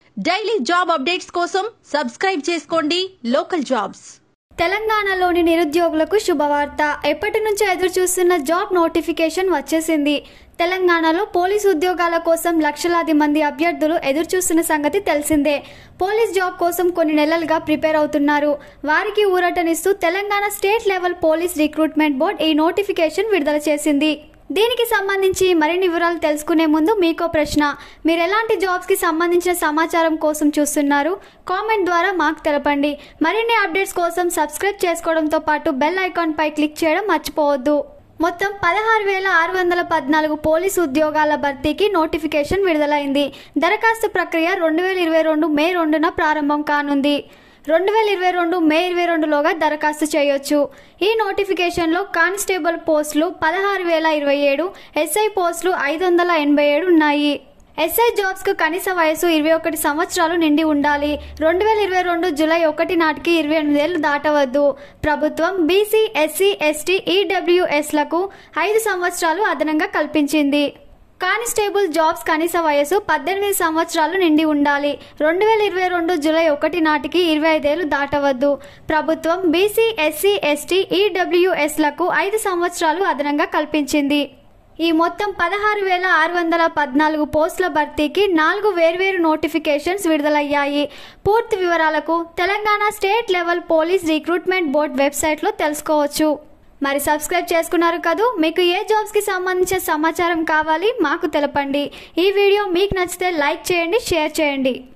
daily job updates కోసం subscribe చేసుకోండి local jobs తెలంగాణలోని నిరుద్యోగులకు శుభవార్త ఎప్పటి నుంచో ఎదురు చూస్తున్న జాబ్ నోటిఫికేషన్ వచ్చేసింది తెలంగాణలో పోలీస్ ఉద్యోగాల కోసం లక్షలాది మంది అభ్యర్థులు ఎదురు చూస్తున్న సంగతి తెలిసిందే పోలీస్ జాబ్ కోసం కొన్ని నెలలుగా ప్రిపేర్ అవుతున్నారు వారికి ఊరటనిస్తూ Telangana state level police recruitment board ఈ నోటిఫికేషన్ విడుదల చేసింది దీనికి సంబంధించి మరిన్ని వివరాలు తెలుసుకునే ముందు మీకో ప్రశ్న మీరు ఎలాంటి జాబ్స్కి సంబంధించిన సమాచారం కోసం చూస్తున్నారు కామెంట్ ద్వారా మాకు తెలపండి మరిన్ని అప్డేట్స్ కోసం సబ్స్క్రైబ్ చేసుకోవడంతో పాటు బెల్ ఐకాన్ పై క్లిక్ చేయడం మర్చిపోవద్దు మొత్తం పదహారు వేల ఆరు వందల పద్నాలుగు పోలీసు ఉద్యోగాల భర్తీకి నోటిఫికేషన్ విడుదలైంది దరఖాస్తు ప్రక్రియ రెండు వేల ఇరవై రెండు మే రెండున ప్రారంభం కానుంది రెండు వేల ఇరవై రెండు మే ఇరవై రెండులోగా దరఖాస్తు చేయొచ్చు ఈ నోటిఫికేషన్లో కానిస్టేబుల్ పోస్టులు పదహారు వేల ఇరవై ఏడు ఎస్ఐ పోస్టులు ఐదు వందల ఎనభై ఏడు ఉన్నాయి ఎస్ఐ జాబ్స్కు కనీస వయసు ఇరవై ఒకటి సంవత్సరాలు నిండి ఉండాలి రెండు వేల ఇరవై రెండు జూలై ఒకటి నాటికి ఇరవై ఎనిమిదేళ్లు దాటవద్దు ప్రభుత్వం బీసీ ఎస్సీ ఎస్టీ ఈడబ్ల్యూఎస్లకు ఐదు సంవత్సరాలు అదనంగా కల్పించింది కానిస్టేబుల్ జాబ్స్ కనీస వయసు పద్దెనిమిది సంవత్సరాలు నిండి ఉండాలి రెండు వేల ఇరవై రెండు జూలై ఒకటి నాటికి ఇరవై ఐదేళ్లు దాటవద్దు ప్రభుత్వం బీసీ ఎస్సీ ఎస్టీ ఈడబ్ల్యూఎస్లకు ఐదు సంవత్సరాలు అదనంగా కల్పించింది ఈ మొత్తం పదహారు వేల ఆరు వందల పద్నాలుగు పోస్టుల భర్తీకి నాలుగు వేర్వేరు నోటిఫికేషన్స్ విడుదలయ్యాయి పూర్తి వివరాలకు Telangana state level police recruitment board వెబ్సైట్లో తెలుసుకోవచ్చు మరి సబ్స్క్రైబ్ చేసుకున్నారు కదూ మీకు ఏ జాబ్స్కి సంబంధించిన సమాచారం కావాలి మాకు తెలపండి ఈ వీడియో మీకు నచ్చితే లైక్ చేయండి షేర్ చేయండి